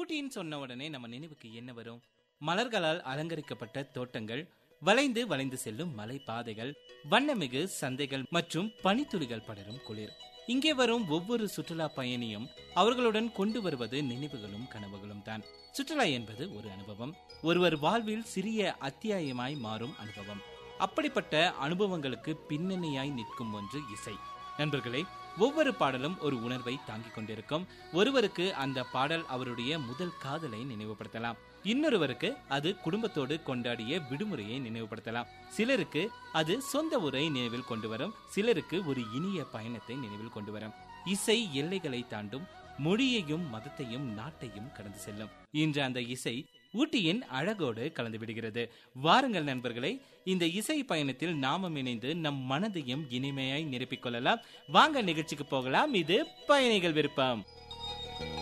ஊட்டின்னு சொன்ன உடனே நம்ம நினைவுக்கு என்ன வரும் மலர்களால் அலங்கரிக்கப்பட்ட தோட்டங்கள் வளைந்து வளைந்து செல்லும் மலை பாதைகள் வண்ணமிகு சந்தைகள் மற்றும் பனித்துளிகள் படரும் குளிர் இங்கே வரும் ஒவ்வொரு சுற்றுலா பயணியும் அவர்களுடன் கொண்டு வருவது நினைவுகளும் கனவுகளும் தான் சுற்றுலா என்பது ஒரு அனுபவம் ஒருவர் வாழ்வில் சிறிய அத்தியாயமாய் மாறும் அனுபவம் அப்படிப்பட்ட அனுபவங்களுக்கு பின்னணியாய் நிற்கும் ஒன்று இசை நண்பர்களே ஒவ்வொரு பாடலும் ஒரு உணர்வை தாங்கிக் கொண்டிருக்கும் ஒருவருக்கு அந்த பாடல் அவருடைய முதல் காதலை நினைவுபடுத்தலாம் இன்னொருவருக்கு அது குடும்பத்தோடு கொண்டாடிய விடுமுறையை நினைவுபடுத்தலாம் சிலருக்கு அது சொந்த ஊரை நினைவில் கொண்டு வரும் சிலருக்கு ஒரு இனிய பயணத்தை நினைவில் கொண்டு வரும் இசை எல்லைகளை தாண்டும் மொழியையும் மதத்தையும் நாட்டையும் கடந்து செல்லும் இன்று அந்த இசை ஊட்டியின் அழகோடு கலந்து விடுகிறது வாருங்கள் நண்பர்களே இந்த இசை பயணத்தில் நாமும் இணைந்து நம் மனதையும் இனிமையாய் நிரப்பிக் கொள்ளலாம் வாங்க நிகழ்ச்சிக்கு போகலாம் இது பயணிகள் விருப்பம்